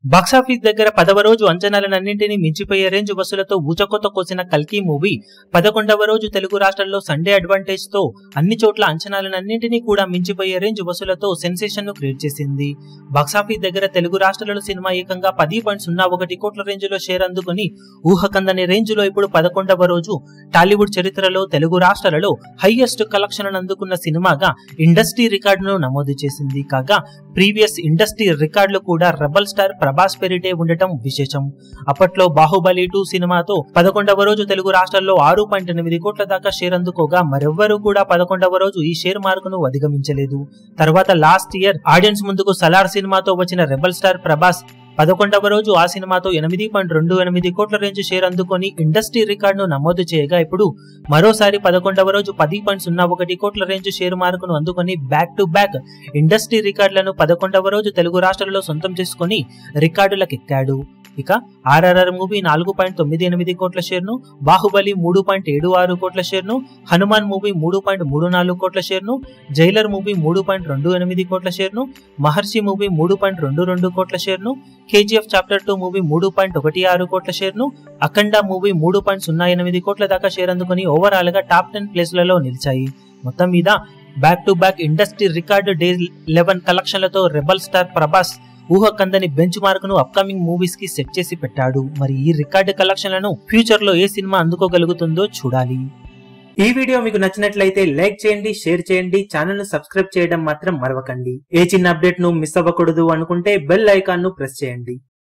box office దగ్గర పదవ రోజు అంచనాలన్నింటినీ మించిపోయే రేంజ్ వసూలతో ఊచకొత కోసిన కల్కి మూవీ పదకొండవ రోజు తెలుగు రాష్ట్రాల్లో సండే అడ్వాంటేజ్ తో అన్ని చోట్ల అంచనాలన్నింటినీ కూడా మించిపోయే రేంజ్ వసూలతో సెన్సేషన్ ను క్రియేట్ చేసింది బాక్సాఫీస్ దగ్గర తెలుగు రాష్ట్రాలలో సినిమా ఏకంగా పది పాయింట్ సున్నా ఒకటి కోట్ల రేంజ్ లో షేర్ అందుకుని ఊహకందని రేంజ్ లో ఇప్పుడు పదకొండవ రోజు టాలీవుడ్ చరిత్రలో తెలుగు రాష్ట్రాలలో హైయెస్ట్ కలెక్షన్ అందుకున్న సినిమాగా ఇండస్ట్రీ రికార్డును నమోదు చేసింది కాగా ప్రీవియస్ ఇండస్ట్రీ రికార్డులు కూడా రెబల్ స్టార్ ప్రభాస్ పెరిటే ఉండటం విశేషం అప్పట్లో బాహుబలి టూ సినిమాతో పదకొండవ రోజు తెలుగు రాష్ట్రాల్లో ఆరు పాయింట్ ఎనిమిది కోట్ల దాకా షేర్ అందుకోగా మరెవ్వరూ కూడా పదకొండవ రోజు ఈ షేర్ మార్కును అధిగమించలేదు తర్వాత లాస్ట్ ఇయర్ ఆడియన్స్ ముందుకు సలార్ సినిమాతో వచ్చిన రెబల్ స్టార్ ప్రభాస్ పదకొండవ రోజు ఆ సినిమాతో ఎనిమిది పాయింట్ రెండు ఎనిమిది కోట్ల రేంజ్ షేర్ అందుకొని ఇండస్ట్రీ రికార్డును నమోదు చేయగా ఇప్పుడు మరోసారి పదకొండవ రోజు పది పాయింట్ సున్నా ఒకటి కోట్ల రేంజ్ షేర్ మార్కును అందుకొని బ్యాక్ టు బ్యాక్ ఇండస్ట్రీ రికార్డులను పదకొండవ రోజు తెలుగు రాష్ట్రాలలో సొంతం చేసుకుని రికార్డులకెక్కాడు ఇక ఆర్ఆర్ఆర్ మూవీ నాలుగు పాయింట్ తొమ్మిది ఎనిమిది కోట్ల షేర్ను బాహుబలి మూడు పాయింట్ ఏడు ఆరు కోట్ల షేర్ను హనుమాన్ మూవీ మూడు పాయింట్ మూడు నాలుగు కోట్ల షేర్ను జైలర్ మూవీ మూడు పాయింట్ రెండు ఎనిమిది కోట్ల షేర్ను మహర్షి మూవీ మూడు పాయింట్ రెండు రెండు కోట్ల షేర్ను కేజీఎఫ్ చాప్టర్ టూ మూవీ మూడు పాయింట్ ఒకటి ఆరు కోట్ల షేర్ను అఖండ మూవీ మూడు పాయింట్ సున్నా ఎనిమిది కోట్ల దాకా షేర్ అందుకుని ఓవరాల్ గా టాప్ టెన్ ప్లేస్లలో నిలిచాయి మొత్తం మీద back to back industry record day eleven కలెక్షన్లతో రెబల్ స్టార్ ప్రభాస్ ఊహకందని బెంచ్ మార్క్ ను అప్కమింగ్ మూవీస్ కి సెట్ చేసి పెట్టాడు మరి ఈ రికార్డు కలెక్షన్లను ఫ్యూచర్ లో ఏ సినిమా అందుకోగలుగుతుందో చూడాలి ఈ వీడియో మీకు నచ్చినట్లయితే లైక్ చేయండి షేర్ చేయండి ఛానల్ ను సబ్స్క్రైబ్ చేయడం మాత్రం మరవకండి ఏ చిన్న అప్డేట్ ను మిస్ అవ్వకూడదు అనుకుంటే బెల్ ఐకాన్ ను ప్రెస్ చేయండి